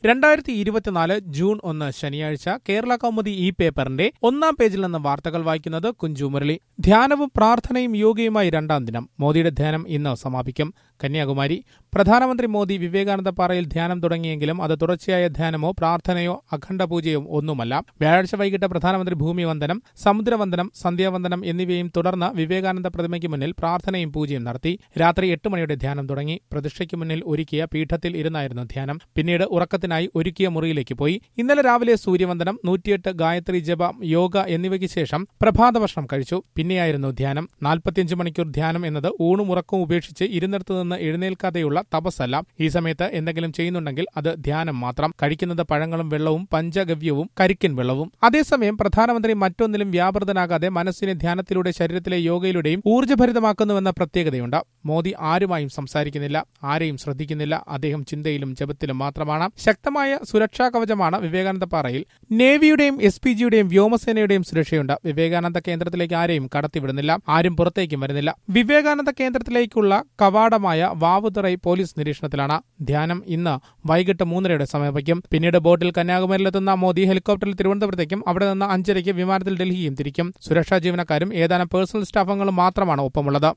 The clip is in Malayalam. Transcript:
രണ്ടായിരത്തി ഇരുപത്തിനാല് ജൂൺ ഒന്ന് ശനിയാഴ്ച കേരള കൗമുദി ഈ പേപ്പറിന്റെ ഒന്നാം പേജിൽ നിന്ന് വാർത്തകൾ വായിക്കുന്നത് കുഞ്ചു മുരളി ധ്യാനവും പ്രാർത്ഥനയും യോഗയുമായി രണ്ടാം ദിനം മോദിയുടെ ധ്യാനം ഇന്ന് സമാപിക്കും കന്യാകുമാരി പ്രധാനമന്ത്രി മോദി വിവേകാനന്ദ പാറയിൽ ധ്യാനം തുടങ്ങിയെങ്കിലും അത് തുടർച്ചയായ ധ്യാനമോ പ്രാർത്ഥനയോ അഖണ്ഡ പൂജയോ ഒന്നുമല്ല വ്യാഴാഴ്ച വൈകിട്ട് പ്രധാനമന്ത്രി ഭൂമി വന്ദനം സമുദ്രവന്ദനം സന്ധ്യാവന്ദനം എന്നിവയും തുടർന്ന് വിവേകാനന്ദ പ്രതിമയ്ക്ക് മുന്നിൽ പ്രാർത്ഥനയും പൂജയും നടത്തി രാത്രി എട്ട് മണിയുടെ ധ്യാനം തുടങ്ങി പ്രതിഷ്ഠയ്ക്ക് മുന്നിൽ ഒരുക്കിയ പീഠത്തിൽ ഇരുന്നായിരുന്നു ധ്യാനം പിന്നീട് ഉറക്കത്തിനായി ഒരുക്കിയ മുറിയിലേക്ക് പോയി ഇന്നലെ രാവിലെ സൂര്യവന്ദനം നൂറ്റിയെട്ട് ഗായത്രി ജപ യോഗ എന്നിവയ്ക്ക് ശേഷം പ്രഭാത ഭക്ഷണം കഴിച്ചു പിന്നെയായിരുന്നു ധ്യാനം നാൽപ്പത്തിയഞ്ച് മണിക്കൂർ ധ്യാനം എന്നത് ഊണും ഉറക്കവും ഉപേക്ഷിച്ച് ഇരുന്നിടത്ത് നിന്ന് എഴുന്നേൽക്കാതെയുള്ള തപസ്സല്ല ഈ സമയത്ത് എന്തെങ്കിലും ചെയ്യുന്നുണ്ടെങ്കിൽ അത് ധ്യാനം മാത്രം കഴിക്കുന്നത് പഴങ്ങളും വെള്ളവും പഞ്ചഗവ്യവും കരിക്കിൻ വെള്ളവും അതേസമയം പ്രധാനമന്ത്രി മറ്റൊന്നിലും വ്യാപൃതനാകാതെ മനസ്സിനെ ധ്യാനത്തിലൂടെ ശരീരത്തിലെ യോഗയിലൂടെയും ഊർജ്ജഭരിതമാക്കുന്നുവെന്ന പ്രത്യേകതയുണ്ട് മോദി ആരുമായും സംസാരിക്കുന്നില്ല ആരെയും ശ്രദ്ധിക്കുന്നില്ല അദ്ദേഹം ചിന്തയിലും ജപത്തിലും മാത്രമാണ് ശക്തമായ സുരക്ഷാ കവചമാണ് വിവേകാനന്ദ പാറയിൽ നേവിയുടെയും എസ് പി ജിയുടെയും വ്യോമസേനയുടെയും സുരക്ഷയുണ്ട് വിവേകാനന്ദ കേന്ദ്രത്തിലേക്ക് ആരെയും കടത്തിവിടുന്നില്ല ആരും പുറത്തേക്കും വരുന്നില്ല വിവേകാനന്ദ കേന്ദ്രത്തിലേക്കുള്ള കവാടമായ വാവുതറൈ പോലീസ് നിരീക്ഷണത്തിലാണ് ധ്യാനം ഇന്ന് വൈകിട്ട് മൂന്നരയുടെ സമയപ്പിക്കും പിന്നീട് ബോട്ടിൽ കന്യാകുമാരിയിലെത്തുന്ന മോദി ഹെലികോപ്റ്ററിൽ തിരുവനന്തപുരത്തേക്കും അവിടെ നിന്ന് അഞ്ചരയ്ക്ക് വിമാനത്തിൽ ഡൽഹിയും തിരിക്കും സുരക്ഷാ ജീവനക്കാരും ഏതാനും പേഴ്സണൽ സ്റ്റാഫുകളും മാത്രമാണ് ഒപ്പമുള്ളത്